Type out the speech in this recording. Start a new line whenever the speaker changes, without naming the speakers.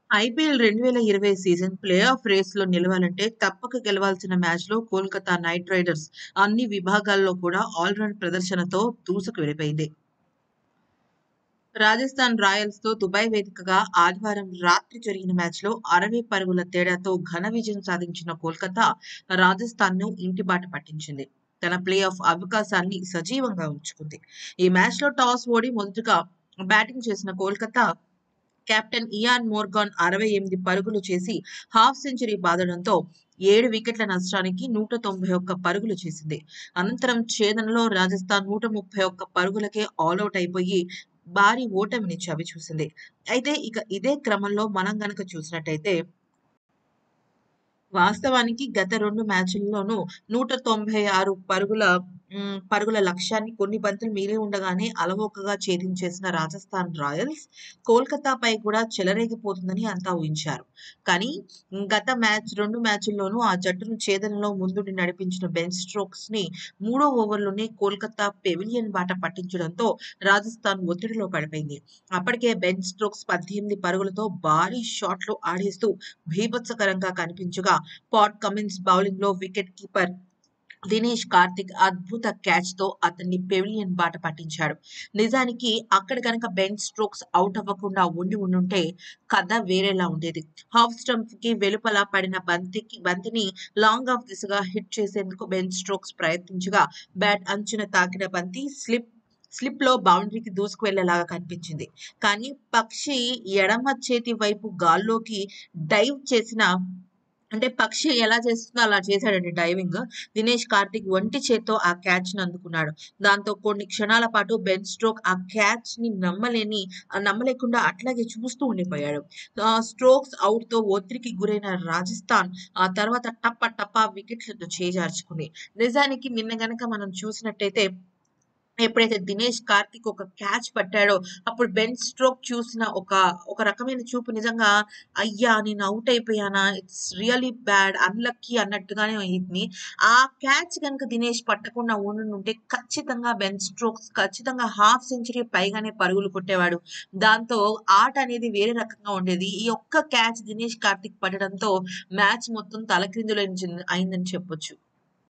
IPL రెండు వేల ఇరవై సీజన్ ప్లే ఆఫ్ రేస్‌లో నిలవాలంటే తప్పక గెలవాల్సిన మ్యాచ్‌లో కోల్కతా నైట్ రైడర్స్ అన్ని విభాగాల్లో కూడా ఆల్‌రౌండ్ ప్రదర్శనతో దూసుకు వెళ్ళిపోయింది. రాజస్థాన్ రాయల్స్‌తో దుబాయ్ వేదికగా ఆదివారం రాత్రి జరిగిన మ్యాచ్‌లో 60 పరుగుల తేడాతో ఘన విజయం సాధించిన కోల్కతా రాజస్థాన్‌ను ఇంటిబాట పట్టించింది. తన ప్లే ఆఫ్ అవకాశాన్ని సజీవంగా ఉంచుకుంది. ఈ మ్యాచ్‌లో టాస్ ఓడి మొదటగా బ్యాటింగ్ చేసిన కోల్కతా కెప్టెన్ ఇయాన్ మోర్గాన్ 68 పరుగులు చేసి హాఫ్ సెంచరీ బాదడంతో 7 వికెట్ల నష్టానికి 191 పరుగులు చేసింది. అనంతరం ఛేదనలో రాజస్థాన్ 131 పరుగులకే ఆలౌట్ అయిపోయి భారీ ఓటమిని చవిచూసింది. అయితే ఇక ఇదే క్రమంలో మనం గనక చూసినట్టయితే వాస్తవానికి గత 2 మ్యాచుల్లోనూ 196 పరుగుల హ్మ్, పరుగుల లక్ష్యాన్ని కొన్ని బంతులు మిగిలి ఉండగానే అలవోకగా ఛేదించేసిన రాజస్థాన్ రాయల్స్ కోల్కతాపై కూడా చెలరేగిపోతుందని అంతా ఊహించారు. కానీ గత మ్యాచ్ 2 మ్యాచుల్లోనూ ఆ జట్టును ఛేదనలో ముందుండి నడిపించిన బెన్ స్టోక్స్‌ని మూడో ఓవర్‌లోనే కోల్కతా పెవిలియన్ బాట పట్టించడంతో రాజస్థాన్ ఒత్తిడిలో పడిపోయింది. అప్పటికే బెన్ స్టోక్స్ 18 పరుగులతో భారీ షాట్లు ఆడేస్తూ బీభత్సకరంగా కనిపించగా పాట్ కమిన్స్ బౌలింగ్‌లో వికెట్ కీపర్ దినేష్ కార్తీక్ అద్భుత క్యాచ్‌తో అతన్ని పెవిలియన్ బాట పట్టించాడు. నిజానికి అక్కడ గనక బెన్ స్టోక్స్ ఔట్ అవ్వకుండా ఉండి ఉండుంటే కథ వేరేలా ఉండేది. హాఫ్ స్టంప్‌కి వెలుపల పడిన బంతికి బంతిని లాంగ్ ఆఫ్ దిశగా హిట్ చేసేందుకు బెన్ స్టోక్స్ ప్రయత్నించగా బ్యాట్ అంచున తాకిన బంతి స్లిప్ స్లిప్‌లో బౌండరీకి దూసుకువెళ్లేలాగా కనిపించింది. కానీ పక్షి ఎడమ చేతి వైపు గాల్లోకి డైవ్ చేసిన అంటే పక్షి ఎలా చేస్తుందో అలా చేశాడండి డైవింగ్. దినేష్ కార్తీక్ ఒంటి చేత్తో ఆ క్యాచ్‌ని అందుకున్నాడు. దాంతో కొన్ని క్షణాల పాటు బెన్ స్టోక్స్ ఆ క్యాచ్‌ని నమ్మలేని ఆహ్, నమ్మలేకుండా అట్లాగే చూస్తూ ఉండిపోయాడు. ఆహ్, స్టోక్స్ ఔట్‌తో ఒత్తిడికి గురైన రాజస్థాన్ ఆ తర్వాత టప టపా వికెట్లతో చేజార్చుకుంది. నిజానికి నిన్న గనక మనం చూసినట్టయితే ఎప్పుడైతే దినేష్ కార్తీక్ ఒక క్యాచ్ పట్టాడో అప్పుడు బెన్ స్టోక్ చూసిన ఒక ఒక రకమైన చూపు నిజంగా అయ్యా! నేను ఔట్ అయిపోయానా? ఇట్స్ రియల్లీ బ్యాడ్ అన్‌లక్కీ అన్నట్టుగానే అయింది. ఆ క్యాచ్ గనుక దినేష్ పట్టకుండా ఉండుంటే ఖచ్చితంగా బెన్ స్టోక్స్ ఖచ్చితంగా హాఫ్ సెంచరీ పైగానే పరుగులు కొట్టేవాడు. దాంతో ఆట అనేది వేరే రకంగా ఉండేది. ఈ ఒక్క క్యాచ్ దినేష్ కార్తీక్ పడడంతో మ్యాచ్ మొత్తం తలక్రిందులైంచింది అయిందని చెప్పొచ్చు.